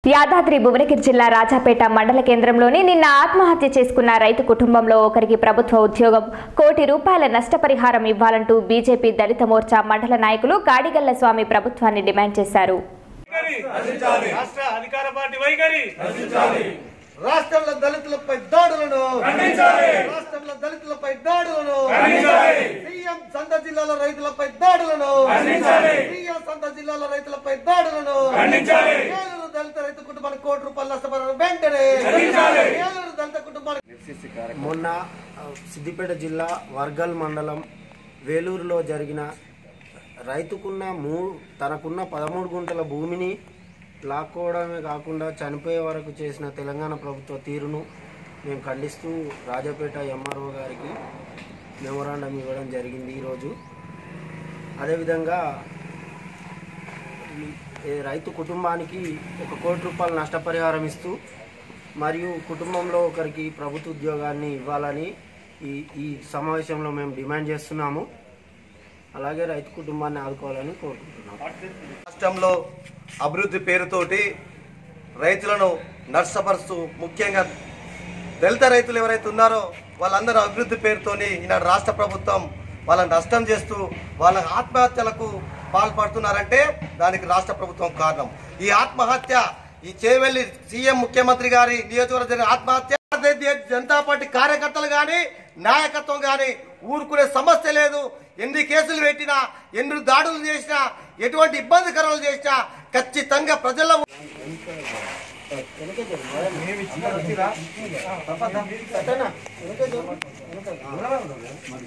యాదాద్రి భువనగిరి జిల్లా రాజాపేట మండల కేంద్రంలోని నిన్న ఆత్మహత్య చేసుకున్న రైతు కుటుంబంలో ఒకరికి ప్రభుత్వ ఉద్యోగం కోటి రూపాయల నష్టపరిహారం ఇవ్వాలంటూ బీజేపీ దళిత మోర్చా మండల నాయకులు కాడిగల్ల స్వామి ప్రభుత్వాన్ని డిమాండ్ చేశారు వైఖరి రాష్ట్ర అధికార పార్టీ వైఖరి రాష్ట్రంలో దళితులపై దాడులను రాష్ట్రంలో దళితులపై దాడులను సీఎం సొంత జిల్లాల రైతులపై దాడులను సీఎం సొంత జిల్లాల రైతులపై దాడులను ఏలూరు దళిత రైతు కుటుంబానికి కోటి రూపాయల నష్టపరిహారం వెంటనే ఏలూరు దళిత కుటుంబానికి మొన్న ఆ, సిద్దిపేట జిల్లా వర్గల్ మండలం వేలూరులో జరిగిన రైతుకున్న మూ తనకున్న పదమూడు గుంటల భూమిని లాక్కోవడమే కాకుండా చనిపోయే వరకు చేసిన తెలంగాణ ప్రభుత్వ తీరును మేము ఖండిస్తూ రాజపేట ఎంఆర్ఓ గారికి మెమోరాండం ఇవ్వడం జరిగింది ఈరోజు అదేవిధంగా ఈ- ఈ రైతు కుటుంబానికి ఒక కోటి రూపాయల నష్టపరిహారం ఇస్తూ మరియు కుటుంబంలో ఒకరికి ప్రభుత్వ ఉద్యోగాన్ని ఇవ్వాలని ఈ ఈ సమావేశంలో మేము డిమాండ్ చేస్తున్నాము అలాగే రైతు కుటుంబాన్ని ఆదుకోవాలని కోరుకుంటున్నాము రాష్ట్రంలో అభివృద్ధి పేరుతోటి రైతులను నష్టపరుస్తూ ముఖ్యంగా దళిత రైతులు ఎవరైతే ఉన్నారో వాళ్ళందరూ అభివృద్ధి పేరుతోని ఈనాడు రాష్ట్ర ప్రభుత్వం వాళ్ళని నష్టం చేస్తూ వాళ్ళ ఆత్మహత్యలకు పాల్పడుతున్నారంటే దానికి రాష్ట్ర ప్రభుత్వం కారణం ఈ ఆత్మహత్య ఈ చేవెళ్లి సీఎం ముఖ్యమంత్రి గారి నియోజకవర్గ జరిగిన ఆత్మహత్య భారతీయ జనతా పార్టీ కార్యకర్తలు గాని నాయకత్వం గాని ఊరుకునే సమస్య లేదు ఎన్ని కేసులు పెట్టినా ఎన్ని దాడులు చేసినా ఎటువంటి ఇబ్బందికరాలు చేసినా ఖచ్చితంగా ప్రజల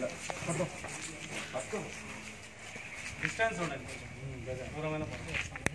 డిస్టెన్స్ ఉండండి కొంచెం దూరమైన పర్వాలేదు.